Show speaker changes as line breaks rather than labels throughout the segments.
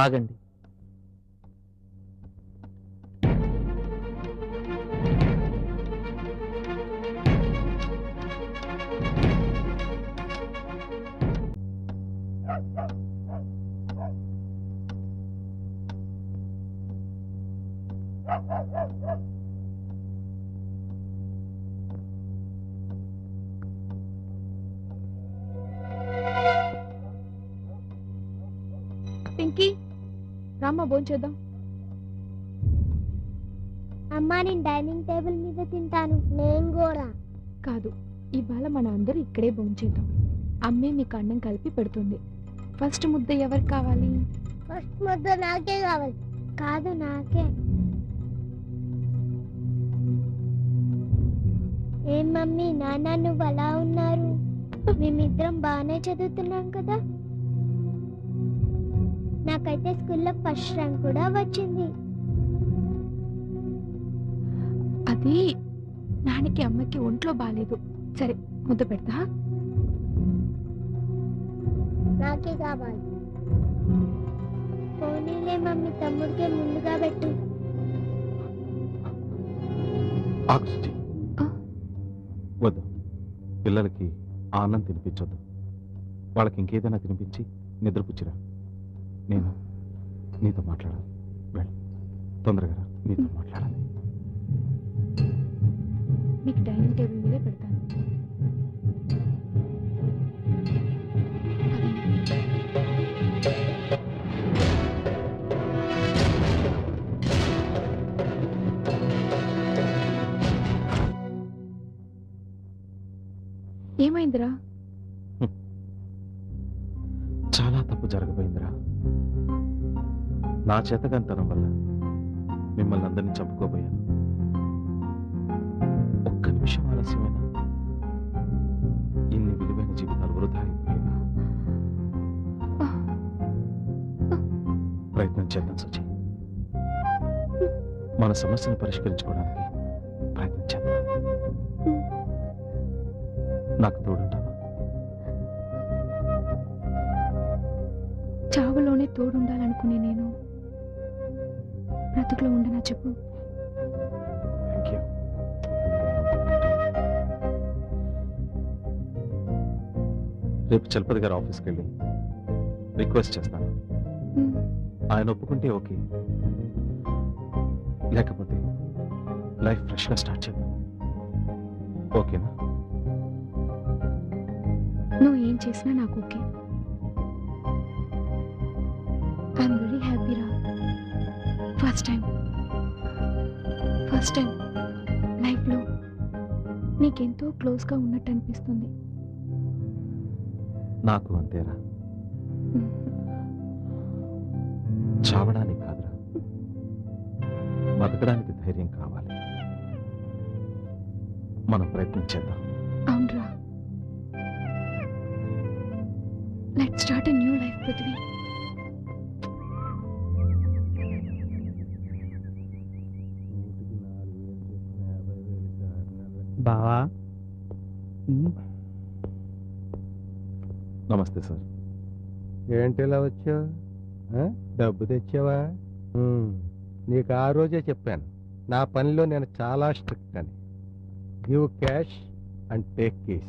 ఆగండి
పింకీ రామ్మ భోంచేద్దాం
అమ్మా నేను డైనింగ్ టేబుల్ మీద తింటాను నేను కూడా
కాదు ఇవాళ మన అందరూ ఇక్కడే భోంచేద్దాం అమ్మే మీకు అన్నం కలిపి పెడుతుంది ఫస్ట్ ముద్ద ఎవరికి కావాలి
ఫస్ట్ ముద్ద నాకే కావాలి కాదు నాకే ఏం మమ్మీ నాన్న నువ్వు అలా ఉన్నారు మేమిద్దరం బాగానే చదువుతున్నాం కదా నాకైతే స్కూల్లో ఫస్ట్ ర్యాంక్ కూడా వచ్చింది
అది నాన్నకి అమ్మకి ఒంట్లో బాగాలేదు సరే ముద్ద పెడతా
నాకే కావాలి పోనీలే మమ్మీ తమ్ముడికే ముందుగా పెట్టు
ఆక్సిజన్
ఆ.
వద్దు పిల్లలకి ఆ అన్నం తినిపించొద్దు వాళ్ళకి ఇంకేదైనా తినిపించి నిద్రపుచ్చిరా నేను నీతో మాట్లాడాలి వెళ్ళి తొందరగా రా, నీతో మాట్లాడాలి
మీకు డైనింగ్ టేబుల్ మీదే పెడతాను ఏమైందిరా
చాలా తప్పు జరగబోయిందిరా నా చేతగాంతనం వల్ల మిమ్మల్ని అందరినీ చంపుకోబోయాను ఒక్క నిమిషం ఆలస్యమైన ఇన్ని విలువైన జీవితాలు వృధా అయిపోయాయి ప్రయత్నం చేద్దాం సచి మన సమస్యను పరిష్కరించుకోవడానికి ప్రయత్నం చేద్దాం నాకు తోడుంటావా
చావులోనే తోడుండాలనుకునే నేను బ్రతుకులో ఉండనా చెప్పు
థ్యాంక్ యూ రేపు చలపతి గారి ఆఫీస్కి వెళ్ళి రిక్వెస్ట్ చేస్తాను
ఉమ్,
ఆయన ఒప్పుకుంటే ఓకే లేకపోతే లైఫ్ ఫ్రెష్గా స్టార్ట్ చేద్దాం ఓకేనా
నువ్వు ఏం చేసినా నాకు ఓకే ఐఎమ్ వెరీ హ్యాపీ రా ఫస్ట్ టైం ఫస్ట్ టైం లైఫ్లో నీకెంతో క్లోజ్గా ఉన్నట్టు అనిపిస్తుంది
నాకు అంతేరా చావడానికి కాదురా బతకడానికి ధైర్యం కావాలి మనం ప్రయత్నం చేద్దాం
అవునరా let start a new life Prithvi
బావా
నమస్తే సార్
ఏంటి ఇలా వచ్చావు ఆ? డబ్బు తెచ్చావా ఉమ్, నీకు ఆ రోజే చెప్పాను నా పనిలో నేను చాలా స్ట్రిక్ట్ అని give cash and take case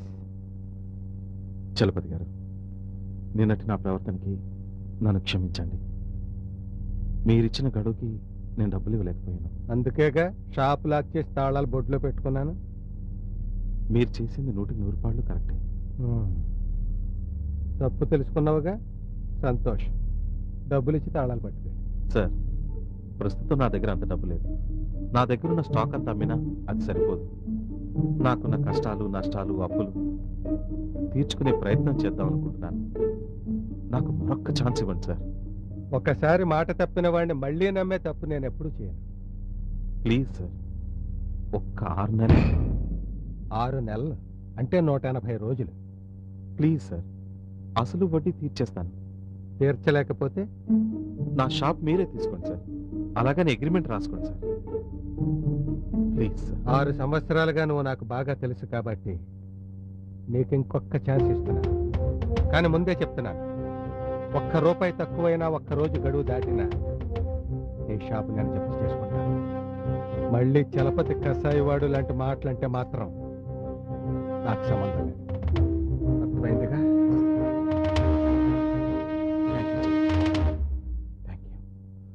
Chalapathi గారు నిన్నటి నా ప్రవర్తనకి నన్ను క్షమించండి మీరిచ్చిన గడువుకి నేను డబ్బులు ఇవ్వలేకపోయాను
అందుకేగా షాప్ లాక్ చేసి తాళాలు బొడ్లో పెట్టుకున్నాను
మీరు చేసింది నూటికి నూరు పాళ్ళు కరెక్టే
ఉమ్. తప్పు తెలుసుకున్నావుగా సంతోష్ డబ్బులు ఇచ్చి తాళాలు పట్టుకెళ్ళి
సార్ ప్రస్తుతం నా దగ్గర అంత డబ్బు లేదు నా దగ్గర ఉన్న స్టాక్ అంతా అమ్మినా అది సరిపోదు నాకున్న కష్టాలు నష్టాలు అప్పులు తీర్చుకునే ప్రయత్నం చేద్దాం అనుకుంటున్నాను నాకు మరొక్క ఛాన్స్ ఇవ్వండి సార్
ఒకసారి మాట తప్పిన వాడిని మళ్ళీ నమ్మే తప్పు నేను ఎప్పుడు చేయను
ప్లీజ్ సార్ ఒక్క ఆరు నెలలు
ఆరు నెలలు అంటే నూట ఎనభై రోజులు
ప్లీజ్ సార్ అసలు వడ్డీ తీర్చేస్తాను
తీర్చలేకపోతే
నా షాప్ మీరే తీసుకోండి సార్ అలాగని అగ్రిమెంట్ రాసుకోండి సార్ ప్లీజ్ సార్
ఆరు సంవత్సరాలుగా నువ్వు నాకు బాగా తెలుసు కాబట్టి నీకు ఇంకొక ఛాన్స్ ఇస్తున్నాను కానీ ముందే చెప్తున్నాను ఒక్క రూపాయి తక్కువైనా ఒక్క రోజు గడువు దాటినా ఈ షాపు నేను జప్తు చేసుకుంటాను మళ్ళీ చలపతి కసాయివాడు లాంటి మాటలంటే మాత్రం నాకు సంబంధం లేదు అర్థమైందిగా
థ్యాంక్ యూ థ్యాంక్ యూ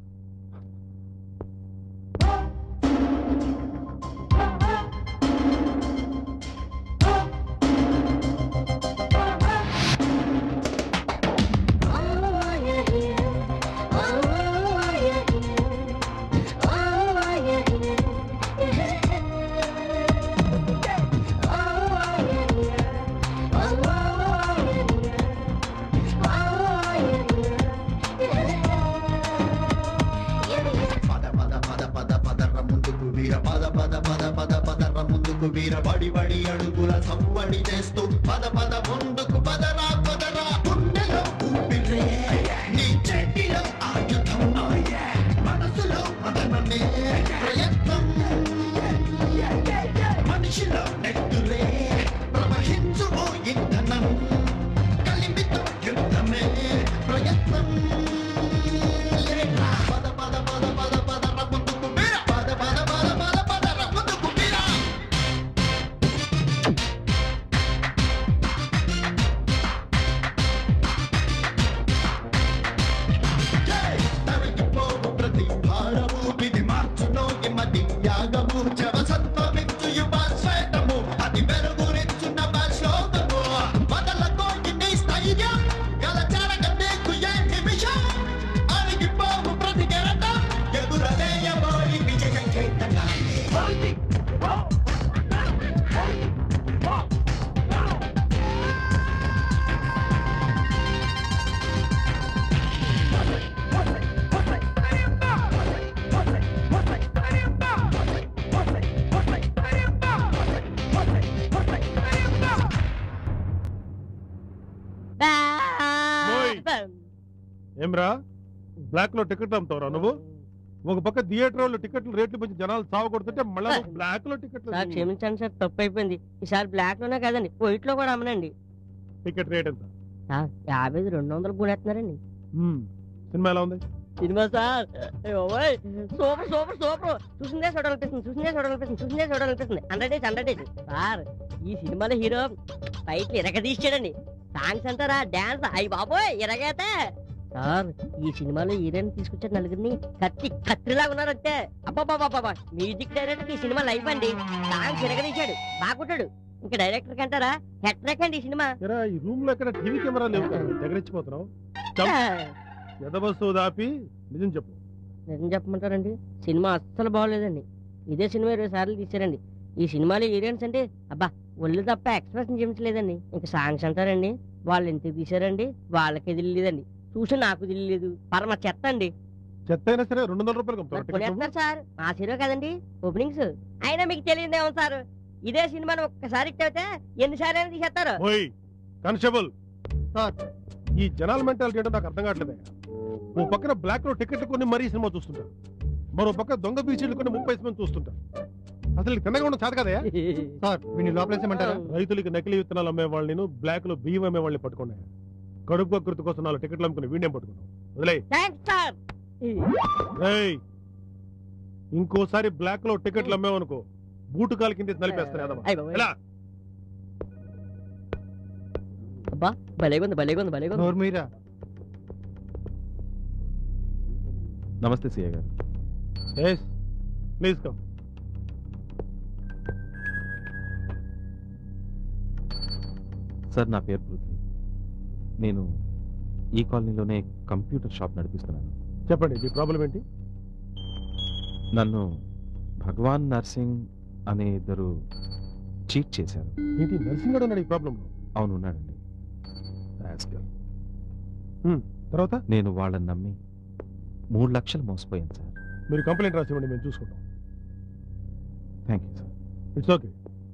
పద పద పద పద పదర ముందుకు వీర పద పద పద పద పదర ముందుకు వీర బడి బడి అడుగుల సవ్వడి చేస్తూ పద పద ముందుకు పదరా పదరా గుండెలో ఊపిరే నీ చెట్టిలో ఆయుధం మనసులో మదనమే ప్రయత్నం మనిషిలో నెట్టురే ప్రవహించు ఓ ఇంధనం కలిమితో యుద్ధమే ప్రయత్నం లేరా. పద పద పద పద పదర ముందుకు వీర పద పద పద పద పదర ముందుకు వీర తరిగిపోవు ప్రతి భారము విధి మార్చునో ఇమది యాగము జవసత్వమిచ్చు యువ శ్వేతము అది వెలుగునిచ్చు నవ శ్లోకము వదలకోయి నీ స్థైర్యం గలచారక నీకు ఏ నిమిషం అరిగిపోవు ప్రతి గెరటం ఎదురవేయబోయి విజయ కేతనాన్ని
ఏమ్రా బ్లాక్ లో టికెట్ అమ్ముతావురా నువ్వు ఒక పక్క థియేటర్ వాళ్ళు టికెట్లు రేట్లు పెంచి జనాలు చావ కొడుతుంటే మళ్ళీ
సార్.
బ్లాక్ లో టికెట్లు
సార్ క్షమించండి సార్ తప్పు అయిపోయింది ఈసారి బ్లాక్ లోనే కదండి వైట్ లో కూడా అమ్మనండి
టికెట్ రేట్ ఎంత
సార్ యాభై రెండు వందలు కూడేస్తున్నారండి
హ్మ్. సినిమా ఎలా ఉంది
సినిమా సార్ ఓయ్ సూపర్ సూపర్ సూపర్ చూసిందే చూడాలనిపిస్తుంది చూసిందే చూడాలనిపిస్తుంది చూసిందే చూడాలనిపిస్తుంది hundred days hundred days sir ఈ సినిమాలో హీరో ఫైట్లు ఇరగ తీసాడండి సాంగ్స్ అంటారా డాన్స్ అయ్యి బాబోయ్ ఇరగైతే సార్ ఈ సినిమాలో హీరోయిన్ తీసుకొచ్చారు నలుగురిని కత్తి కత్తిలాగా ఉన్నారంటే అబ్బాబాబాబా మ్యూజిక్ డైరెక్టర్ ఈ సినిమా లైఫ్ అండి సాంగ్స్ ఇరగదీశాడు బాగుంటాడు ఇంకా డైరెక్టర్ కంటారా హెట్ ట్రాక్ అండి ఈ సినిమా
ఎరా ఈ రూమ్ లో ఎక్కడ టీవీ కెమెరా లేవు దగ్గరించిపోతున్నావు ఎదబస్సు దాపి నిజం చెప్పు
నిజం చెప్పమంటారండి సినిమా అస్సలు బాగోలేదండి ఇదే సినిమా ఇరవై సార్లు తీశారండి ఈ సినిమాలో హీరోయిన్స్ అంటే అబ్బా ఒళ్ళు తప్ప ఎక్స్ప్రెషన్ చూపించలేదండి ఇంకా సాంగ్స్ అంటారండి వాళ్ళు ఎందుకు తీశారండి వాళ్ళకి తెలియలేదండి చూసి నాకు తెలియలేదు పరమ చెత్త అండి
చెత్త అయినా సరే రెండు వందల రూపాయలు
మరి
అమ్ముతావు టికెట్
కొనేస్తున్నారు సార్ మా హీరో కదండి ఓపెనింగ్స్ అయినా మీకు తెలియదేమో సార్ ఇదే సినిమాని ఒక్కసారి అయితే ఎన్నిసార్లు అయినా తీసేస్తారు
ఓయ్ కానిస్టేబుల్
సార్.
ఈ జనాల మెంటాలిటీ ఏంటో నాకు అర్థం కావట్లేదు ఓ పక్కన బ్లాక్ లో టికెట్ కొని మరీ సినిమా చూస్తుంటారు మరో పక్క దొంగ బీచీలు కొని ముప్పై సినిమా చూస్తుంటారు అసలు ఇది తిన్నగా ఉండదు చాలు కదయా
సార్ వీడిని లోపలేసేమంటారా
రైతులకి నకిలీ విత్తనాలు అమ్మే వాళ్ళని బ్లాక్ లో బియ్యం అమ్మే వాళ్ళని పట్టుకున్నాయి కడుపు కృతి కోసం నాలుగు టికెట్లు అమ్ముకుని వీడియం పట్టుకున్నాం వదిలే
థ్యాంక్స్ సార్
ఏయ్ ఇంకోసారి బ్లాక్ లో టికెట్లు అమ్మేవనుకో బూటు కాలు కింద నలిపేస్తాను యాదవ
అయ్య బాబోయ్.
ఎలా
అబ్బా భలేగుంది భలేగుంది భలేగుంది
నోర్మీరా
నమస్తే సిఏ గారు
ఎస్ ప్లీజ్ కమ్
సార్ నా పేరు పృథ్వీ నేను ఈ కాలనీలోనే కంప్యూటర్ షాప్ నడిపిస్తున్నాను
చెప్పండి మీ ప్రాబ్లం ఏంటి
నన్ను భగవాన్ నర్సింగ్ అనే ఇద్దరు చీట్ చేశారు
ఏంటి నర్సింగ్ గడు ఉన్నాడు ఈ ప్రాబ్లం
అవును ఉన్నాడండి
తర్వాత
నేను వాళ్ళని నమ్మి మూడు లక్షలు మోసపోయాను సార్
మీరు కంప్లైంట్ రాసివ్వండి మేము చూసుకుంటాం
thank you sir
it's okay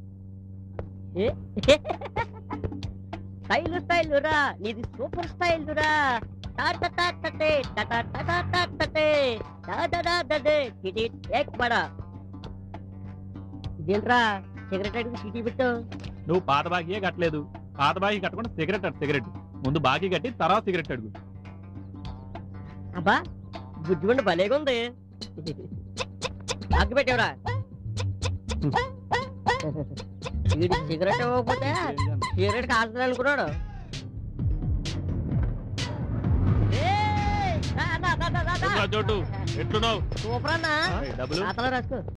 style style రా నీది సూపర్ స్టైల్ రా టా టా టా టా టే, టా టా టా టా టా టా టే, టా టా టా టా టే, టిటి ఏక్ బడా ఇదేంట్రా సిగరెట్ అడిగి సిటీ పెట్టు
నువ్వు పాత బాకీయే కట్టలేదు పాత బాకీ కట్టకుండా సిగరెట్ అడు సిగరెట్ ముందు బాకీ కట్టి తర్వాత సిగరెట్ అడుగు
అబ్బా బుజ్జిగుండు భలేగా ఉంది అగ్గి పెట్టేవరా వీడి సిగరెట్ ఇవ్వకపోతే సిగరెట్ కాల్తుంది అనుకున్నాడు ఏయ్! దా, దా, దా, దా, దా, దా.
చోటు ఎట్లున్నావు
సూపర్ అన్నా
డబ్బులు
అతలో రాసుకో